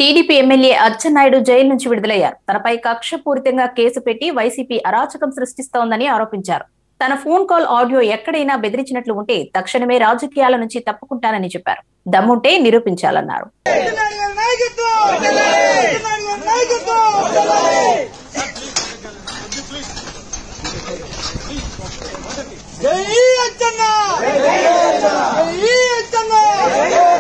TDP MLA Atchannaidu jail నుంచి విడుదలయ్యారు తనపై కక్షపూరితంగా కేసు పెట్టి వైసీపీ అరాచకం సృష్టిస్తోందని ఆరోపించారు తన ఫోన్ కాల్ ఆడియో ఎక్కడైనా బెదిరించినట్లు ఉంటే తక్షణమే రాజకీయాల నుంచి తప్పుకుంటానని చెప్పారు దమ్ముంటే నిరూపించాలన్నారు జై అచ్చన్న జై అచ్చన్న